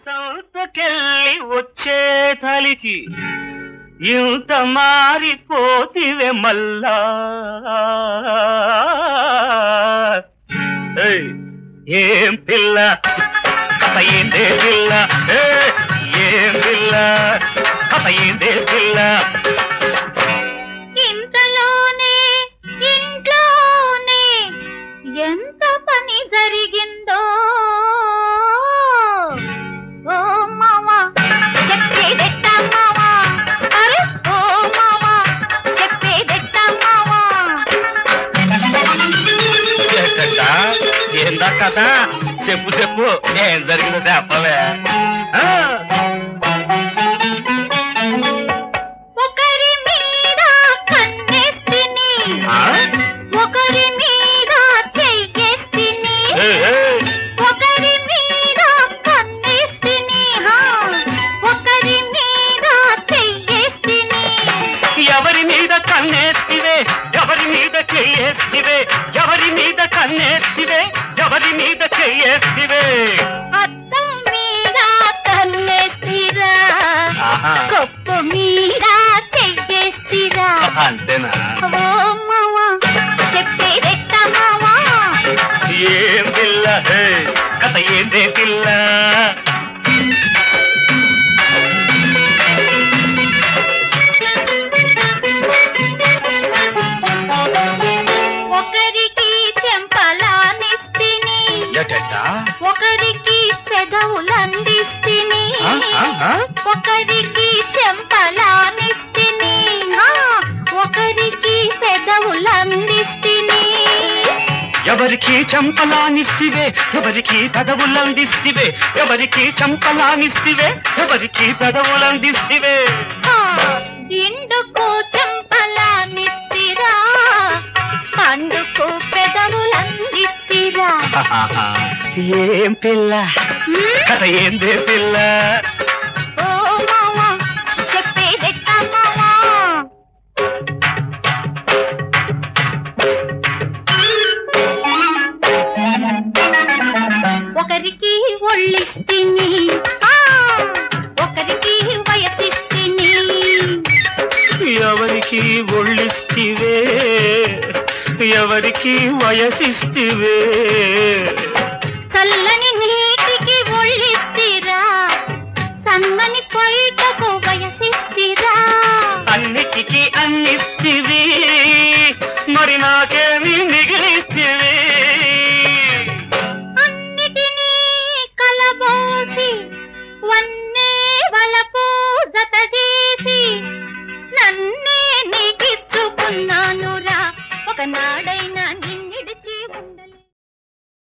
సంతకెళ్ళి వచ్చే తలికి ఇంత మారిపోతివే మల్లా ఏయ్, ఏం పిల్ల కథ ఏందే పిల్ల ఏయ్, ఏం పిల్ల కథ ఏందే పిల్ల ఇంతలోనే ఇంట్లోనే ఎంత పని జరిగిందో ఓ మావా చెప్పేదెట్ట మావా అరే ఓ మావా చెప్పేదెట్ట మావా ఎక్కట? ఏందా కదా చెప్పు చెప్పు ఏం జరిగిందో చెప్పవే ఆ, ఒకరి మీద కన్నెత్తిని ఆ? ఒకరి మీద చెయ్యేస్తిని ఏయ్, ఏయ్, ఒకరి మీద కన్నేస్తిని హా ఒకరి మీద చెయ్యేస్తిని ఎవరి మీద కన్నేస్తివే ఎవరి మీద చెయ్యేస్తివే ఎవరి మీద కన్నేస్తివే ఎవరి మీద చెయ్యేస్తివే అద్దం మీద కన్నేస్తిరా ఆహా. కొప్పు మీద చెయ్యేస్తిరా అంతేనా ఓ మావా చెప్పేదెట్ట మావా ఏం పిల్ల హే, కథ ఏందే పిల్ల ఒకరికి చెంపలానిస్తిని ఎటట? ఒకరికి పెదవులందిస్తిని ఆ, ఆ, ఆ? ఒకరికి చెంపలానిస్తిని ఆ, ఒకరికి పెదవులందిస్తిని ఎవరికి చంపలానిస్తివే ఎవరికి పెదవులందిస్తివే ఎవరికి చంపలానిస్తివే ఎవరికి పెదవులందిస్తివే ఆ, దిండుకు చెంపలానిస్తిరా పండుకు పెదవులందిస్తిరా ఆహాహా. ఏం పిల్ల ఉమ్, కథ ఏందే పిల్ల ఓ మావా చెప్పేదెట్ట మావా ఒకరికి ఒళ్ళిస్తిని ఆ, ఒకరికి వయసిస్తిని ఎవరికి ఒళ్ళిస్తివే ఎవరికి వయసిస్తివే చల్లని నీటికి ఒళ్ళిస్తిరా సన్నని పొయ్యకు వయసిస్తిరా అన్నిటికీ అన్నిస్తివి మరి నాకేమి మిగిలిస్తివి అన్నిటినీ కలబోసి వన్నే వలపు జత చేసి నన్నే నీకిచ్చుకున్నానురా ఒకనాడైనా